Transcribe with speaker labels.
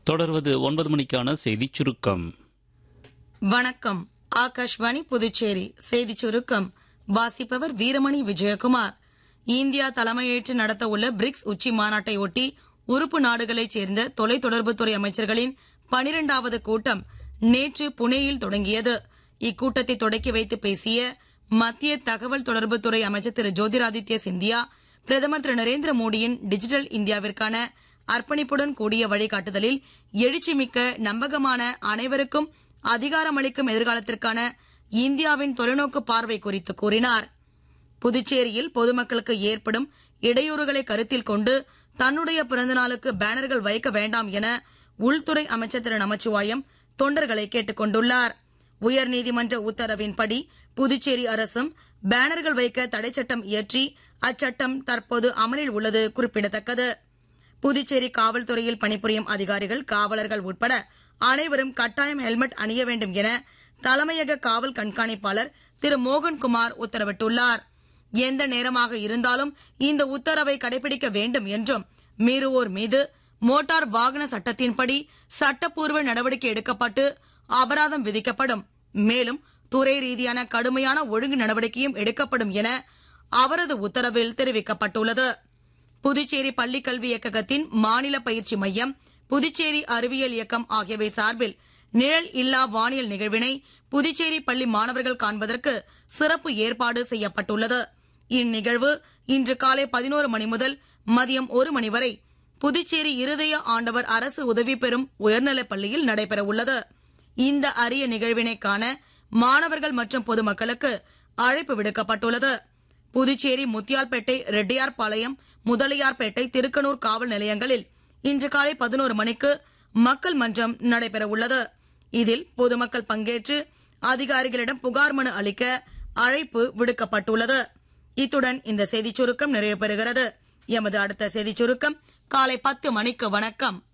Speaker 1: தொடர்வது ஒன்பது மணிக்கான செய்திச் சுருக்கம்
Speaker 2: வணக்கம் ஆகாஷ்வாணி புதுச்சேரி செய்திச் சுருக்கம் வாசிப்பவர் வீரமணி விஜயகுமார் இந்தியா தலைமையேற்று நடத்த உள்ள பிரிக்ஸ் உச்சி மாநாட்டை ஒட்டி உறுப்பு நாடுகளைச் சேர்ந்த தொலைத்தொடர்புத்துறை அமைச்சர்களின் பனிரெண்டாவது கூட்டம் நேற்று புனேயில் தொடங்கியது இக்கூட்டத்தை தொடக்கி வைத்து பேசிய மத்திய தகவல் தொடர்புத்துறை அமைச்சர் திரு ஜோதிராதித்ய சிந்தியா பிரதமர் திரு நரேந்திர மோடியின் டிஜிட்டல் இந்தியாவிற்கான அர்ப்பணிப்புடன் கூடிய வழிகாட்டுதலில் எழுச்சிமிக்க நம்பகமான அனைவருக்கும் அதிகாரமளிக்கும் எதிர்காலத்திற்கான இந்தியாவின் தொலைநோக்கு பார்வை குறித்து கூறினார் புதுச்சேரியில் பொதுமக்களுக்கு ஏற்படும் இடையூறுகளை கருத்தில் கொண்டு தன்னுடைய பிறந்தநாளுக்கு பேனர்கள் வைக்க வேண்டாம் என உள்துறை அமைச்சர் திரு நமச்சிவாயம் தொண்டர்களை கேட்டுக் கொண்டுள்ளார் உயர்நீதிமன்ற உத்தரவின்படி புதுச்சேரி அரசும் பேனர்கள் வைக்க தடை சட்டம் இயற்றி அச்சட்டம் தற்போது அமலில் உள்ளது குறிப்பிடத்தக்கது புதுச்சேரி காவல்துறையில் பணிபுரியும் அதிகாரிகள் காவலர்கள் உட்பட அனைவரும் கட்டாயம் ஹெல்மெட் அணிய வேண்டும் என தலைமையக காவல் கண்காணிப்பாளர் திரு மோகன்குமார் உத்தரவிட்டுள்ளார் எந்த நேரமாக இருந்தாலும் இந்த உத்தரவை கடைபிடிக்க வேண்டும் என்றும் மீறுவோர் மீது மோட்டார் வாகன சட்டத்தின்படி சட்டப்பூர்வ நடவடிக்கை எடுக்கப்பட்டு அபராதம் விதிக்கப்படும் மேலும் துறை ரீதியான கடுமையான ஒழுங்கு நடவடிக்கையும் எடுக்கப்படும் என அவரது உத்தரவில் தெரிவிக்கப்பட்டுள்ளது புதுச்சேரி பள்ளிக் கல்வி இயக்ககத்தின் மாநில பயிற்சி மையம் புதுச்சேரி அறிவியல் இயக்கம் ஆகியவை சார்பில் நிழல் இல்லா வானியல் நிகழ்வினை புதுச்சேரி பள்ளி மாணவர்கள் காண்பதற்கு சிறப்பு ஏற்பாடு செய்யப்பட்டுள்ளது இந்நிகழ்வு இன்று காலை பதினோரு மணி முதல் மதியம் ஒரு மணி வரை புதுச்சேரி இருதய ஆண்டவர் அரசு உதவி பெறும் உயர்நிலைப் பள்ளியில் நடைபெற உள்ளது இந்த அரிய நிகழ்வினை காண மாணவர்கள் மற்றும் பொதுமக்களுக்கு அழைப்பு விடுக்கப்பட்டுள்ளது புதுச்சேரி முத்தியால்பேட்டை ரெட்டியார்பாளையம் முதலியார்பேட்டை திருக்கனூர் காவல் நிலையங்களில் இன்று காலை பதினோரு மணிக்கு மக்கள் மன்றம் நடைபெற உள்ளது இதில் பொதுமக்கள் பங்கேற்று அதிகாரிகளிடம் புகார் மனு அளிக்க அழைப்பு விடுக்கப்பட்டுள்ளது இத்துடன் இந்த செய்திச் சுருக்கம் நிறைவு பெறுகிறது எமது அடுத்த செய்திச் சுருக்கம் காலை பத்து மணிக்கு வணக்கம்